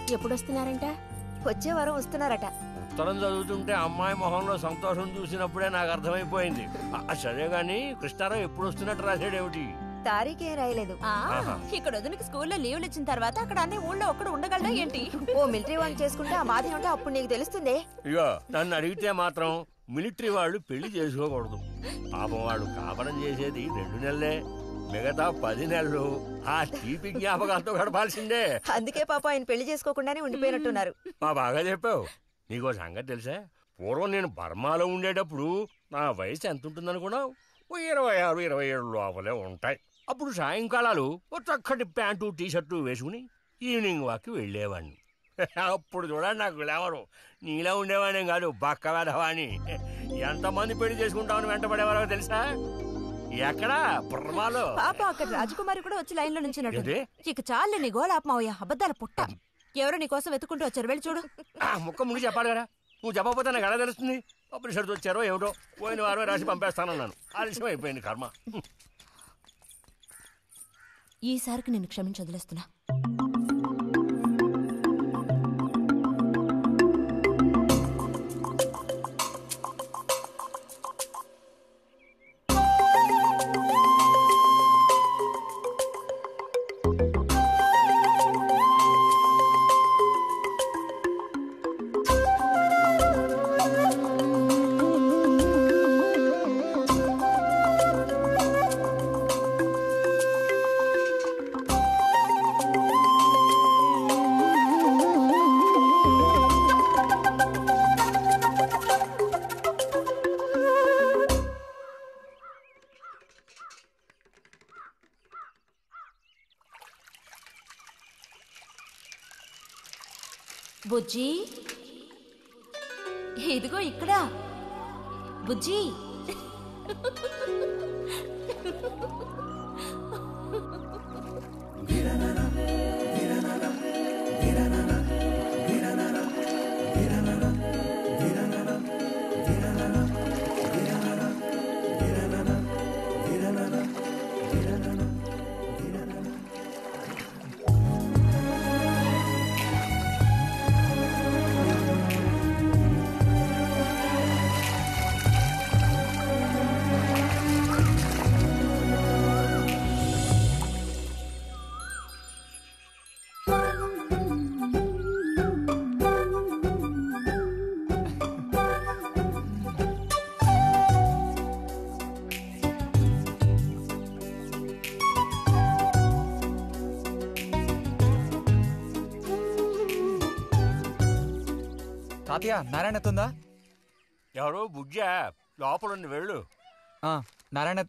ఎప్పుడు వస్తున్నారంట వచ్చే వారం వస్తున్నారట ఉత్తరం చదువుతుంటే అమ్మాయి మొహంలో సంతోషం చూసినప్పుడే నాకు అర్థమైపోయింది ఆ, సరే గాని కృష్ణారావు ఎప్పుడు వస్తున్నట్టు రాశాడేమిటి తారీఖే రాయలేదు ఆ, ఆహా. ఇక్కడ వదినకి స్కూల్లో లీవ్లు ఇచ్చిన తర్వాత అక్కడ అన్ని ఊళ్ళో ఒక్కడు ఉండగలడా ఏంటి ఓ మిలిటరీ వాడిని చేసుకుంటే ఆ బాధ ఏమిటో అప్పుడు నీకు తెలుస్తుంది ఇగో నన్ను అడిగితే మాత్రం మిలిటరీ వాళ్ళు పెళ్లి చేసుకోకూడదు పాపం వాళ్ళు కాపరం చేసేది రెండు నెలలే మిగతా పది నెలలు ఆ తీపి జ్ఞాపకాలతో గడపాల్సిందే అందుకే పాప ఆయన పెళ్లి చేసుకోకుండానే ఉండిపోయినట్టున్నారు మా బాగా చెప్పావు నీకో సంగతి తెలుసా పూర్వం నేను బర్మాలో ఉండేటప్పుడు నా వయసు ఎంత ఉంటుందనుకున్నావు ఓ ఇరవై ఆరు ఇరవై ఏడు లోపలే ఉంటాయి అప్పుడు సాయంకాలాలు ఓ చక్కటి ప్యాంటు టీ షర్టు వేసుకుని ఈవినింగ్ వాక్కి వెళ్ళేవాడిని అప్పుడు చూడండి నాకు గ్లామరు నీలా ఉండేవాడిని కాదు బక్క వెధవాణి ఎంతమంది పెళ్లి చేసుకుంటామని వెంటబడేవారో తెలుసా ఎక్కడా బర్మాలో పాప అక్కడ రాజకుమారి కూడా వచ్చి లైన్ లో నుంచి ఏంటి? ఇక చాలు నీ గోలాపమావయ్య అబద్ధాల పుట్ట ఎవరో నీ కోసం వెతుకుంటూ వచ్చారు వెళ్ళి చూడు ఆ ముక్క ముందు చెప్పాలి కదా నువ్వు చెప్పకపోతే నాకు ఎలా తెలుస్తుంది అప్పుడు షర్ట్ వచ్చారో ఏమిటో పోయిన వారమే రాసి పంపేస్తానన్నాను ఆలస్యం అయిపోయింది కర్మ ఈసారికి నిన్ను క్షమించి వదిలేస్తున్నా బుజ్జి ఇదిగో ఇక్కడ బుజ్జి తాతయ్య నారాయణతుందా ఎవరు బుజ్జా లోపలుండి వెళ్ళు నారాయణత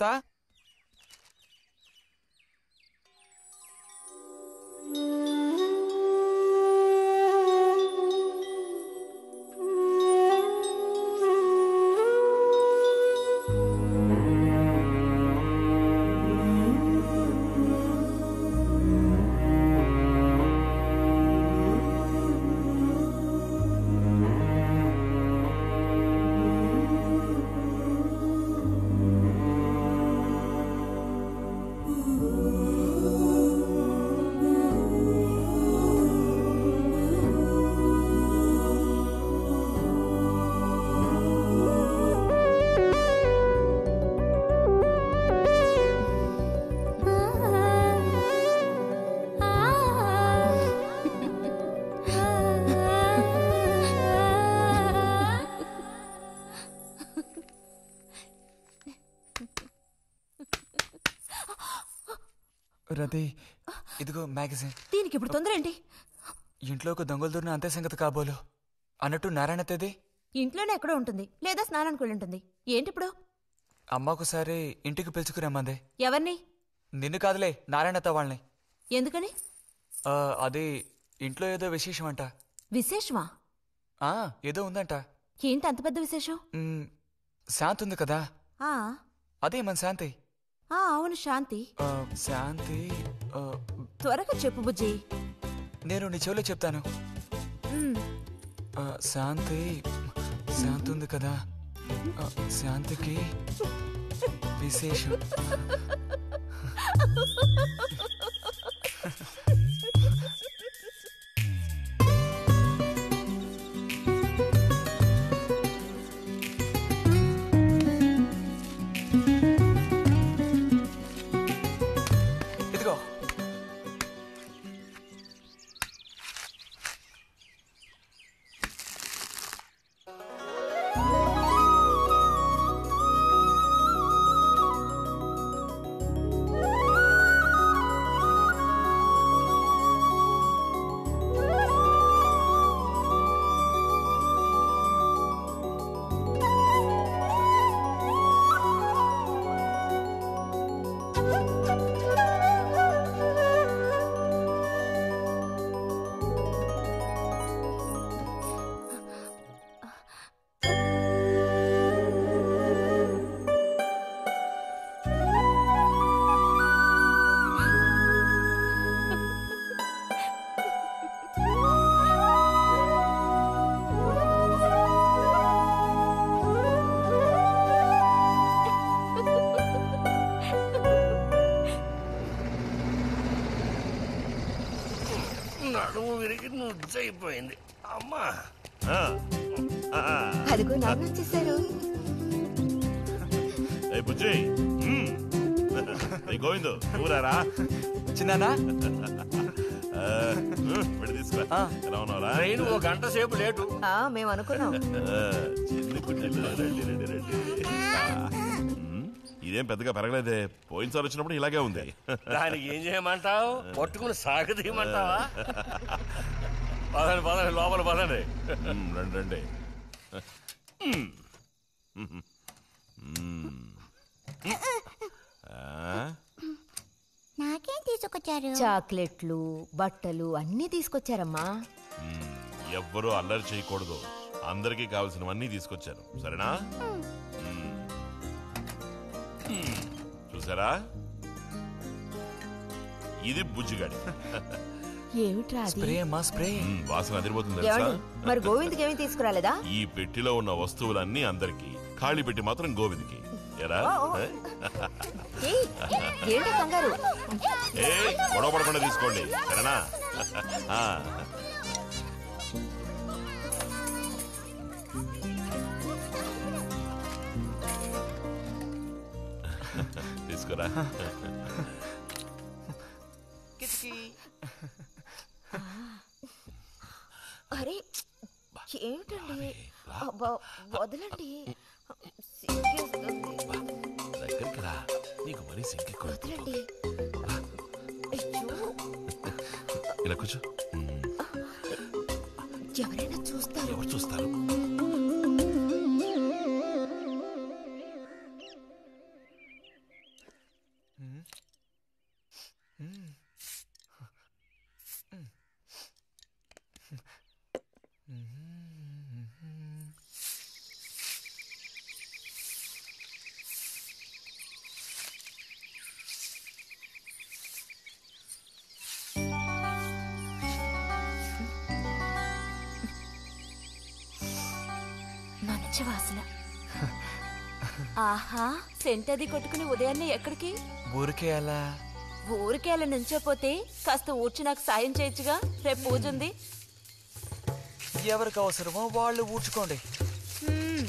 రతి ఇదిగో మ్యాగజైన్ దీనికి ఇప్పుడు తొందర ఏంటి ఇంట్లో ఒక దొంగలు దూరిన అంతే సంగతి కాబోలు అన్నట్టు నారాయణతది ఇంట్లోనే ఎక్కడో ఉంటుంది లేదా స్నానానికి వెళ్ళి ఉంటుంది ఏంటి ఇప్పుడు అమ్మ ఒకసారి ఇంటికి పిలుచుకురమ్మంది ఎవరిని నిన్ను కాదులే నారాయణత వాళ్ళని ఎందుకని ఆ, అది ఇంట్లో ఏదో విశేషం అంట విశేషమా ఆ, ఏదో ఉందంట ఏంటి అంత పెద్ద విశేషం మ్, శాంతి ఉంది కదా ఆ అదే మన శాంతి ఆ అవును శాంతి ఆ, శాంతి ఆ, త్వరగా చెప్పు బుజ్జి నేను నీ చెవిలో చెప్తాను ఉమ్, ఆ, శాంతి శాంతి ఉంది కదా ఆ, శాంతికి విశేషం బుజ్జి అయిపోయింది అమ్మా ఆ. ఆ, ఆ. అదిగో నాన్న వచ్చేసారు ఏ బుజ్జి మ్మ్. ఏ గోవిందు ఊరారా చిన్నానా పెట్టి తీసుకురా ఆ. ఎలా ఉన్నావురా ట్రైన్ ఓ గంట సేపు లేటు ఆ మేము అనుకున్నాం ఆ, చిన్ని కుట్టెలు రండి రండి రండి ఆ. మ్మ్. ఇదేం పెద్దగా పెరగలేదే పోయినసారి వచ్చినప్పుడు ఇలాగే ఉంది దానికి ఏం చేయమంటావు పట్టుకుని సాగు తీయమంటావా పదండి పదండి లోపల పదండి మ్మ్, రండి రండి మ్మ్. మ్మ్. ఆ? నాకేం తీసుకొచ్చారు చాక్లెట్లు బట్టలు అన్నీ తీసుకొచ్చారమ్మా మ్మ్. ఎవ్వరూ అల్లరి చేయకూడదు అందరికీ కావాల్సినవన్నీ తీసుకొచ్చాను సరేనా మ్మ్. మ్మ్. చూసారా ఇది బుజ్జిగాడి ఏమిట్రా అది స్ప్రే అమ్మా స్ప్రే మ్మ్, వాసన అదిరిపోతుంది తెలుసా ఏమండి మరి గోవింద్కి ఏమీ తీసుకురాలేదా ఈ పెట్టిలో ఉన్న వస్తువులన్నీ అందరికి ఖాళీ పెట్టి మాత్రం గోవింద్కి ఎరా ఏయ్, ఏంటి కంగారు ఏ గొడవ పడకుండా తీసుకోండి సరేనా ఆ. తీసుకురా అరే ఏమిటండి అబ్బా, వదలండి సిగ్గేస్తుంది. దగ్గరికి రా నీకు మరీ సింకెక్కువ వదలండి అయ్యో, ఇలా కూర్చో మ్మ్. ఎవరైనా చూస్తారు ఎవరు చూస్తారు మంచి వాసన ఆహా సెంట్ అది కొట్టుకుని ఉదయాన్నే ఎక్కడికి ఊరికే అలా ఊరికే అలా నుంచోపోతే కాస్త ఊడ్చి నాకు సాయం చేయొచ్చుగా రేపు పూజ ఉంది ఎవరికి అవసరమో వాళ్ళు ఊడ్చుకోండి హ్మ్.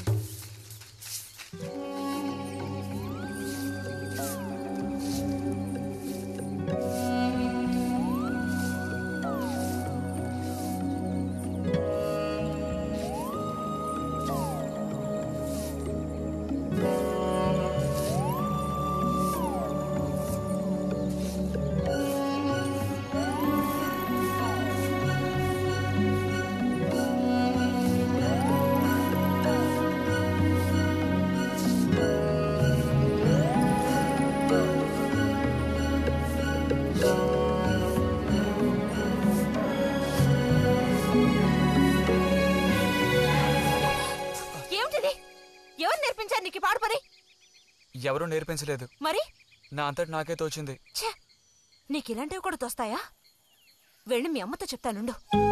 ఏమిటిది ఎవరు నేర్పించారు నీకు ఈ పాడు పని ఎవరూ నేర్పించలేదు మరి నా అంతటి నాకే తోచింది ఛే నీకు ఇలాంటివి కూడా తోస్తాయా వెళ్ళి మీ అమ్మతో చెప్తానుండు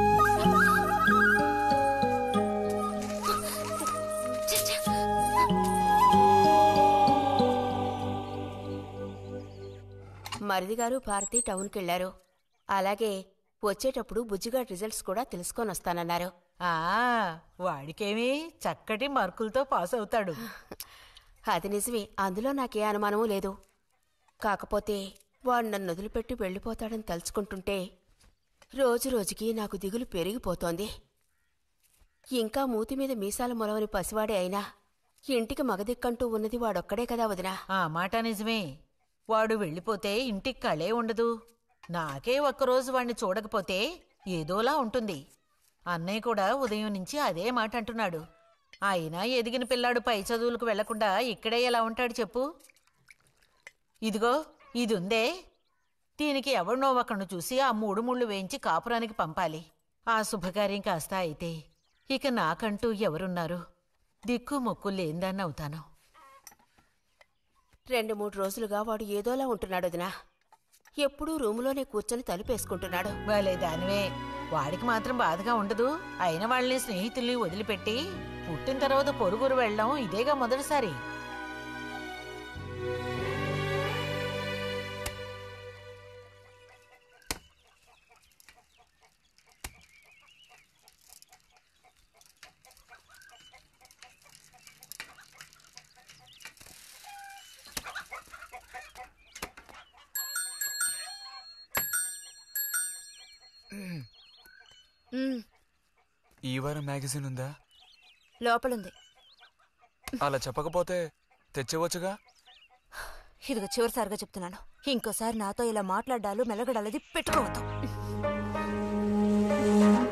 ఛే, ఛే. మరిది గారు భారతి టౌన్కి వెళ్లారు అలాగే వచ్చేటప్పుడు బుజ్జిగాడ్ రిజల్ట్స్ కూడా తెలుసుకొని వస్తానన్నారు ఆ వాడికేమి చక్కటి మార్కులతో పాస్ అవుతాడు అది నిజమే అందులో నాకే అనుమానమూ లేదు కాకపోతే వాడు నన్ను వదిలిపెట్టి వెళ్ళిపోతాడని తలుచుకుంటుంటే రోజు రోజుకి నాకు దిగులు పెరిగిపోతోంది ఇంకా మూతి మీద మీసాల మొలవని పసివాడే అయినా ఇంటికి మగదిక్కంటూ ఉన్నది వాడొక్కడే కదా వదినా ఆ మాట నిజమే వాడు వెళ్ళిపోతే ఇంటికి కళే ఉండదు నాకే ఒక్కరోజు వాణ్ణి చూడకపోతే ఏదోలా ఉంటుంది అన్నయ్య కూడా ఉదయం నుంచి అదే మాట అంటున్నాడు అయినా ఎదిగిన పిల్లాడు పై చదువులకు వెళ్లకుండా ఇక్కడే ఎలా ఉంటాడు చెప్పు ఇదిగో ఇది ఉందే దీనికి ఎవరినో ఒకరిని చూసి ఆ మూడు ముళ్ళు వేయించి కాపురానికి పంపాలి ఆ శుభకార్యం కాస్త అయితే ఇక నాకంటూ ఎవరున్నారు దిక్కు మొక్కు లేందాన్ని అవుతాను రెండు మూడు రోజులుగా వాడు ఏదోలా ఉంటున్నాడు వదినా ఎప్పుడూ రూములోనే కూర్చొని తలుపేసుకుంటున్నాడు భలే దానివే వాడికి మాత్రం బాధగా ఉండదు అయిన వాళ్ళని స్నేహితుల్ని వదిలిపెట్టి పుట్టిన తర్వాత పొరుగురు వెళ్ళడం ఇదేగా మొదటిసారి మ్మ్, ఈ వారం మ్యాగజైన్ ఉందా లోపలుంది అలా చెప్పకపోతే తెచ్చేవచ్చుగా ఇదిగో చివరిసారిగా చెప్తున్నాను ఇంకోసారి నాతో ఇలా మాట్లాడాలు మెలగడాలది పెట్టుకోవద్దు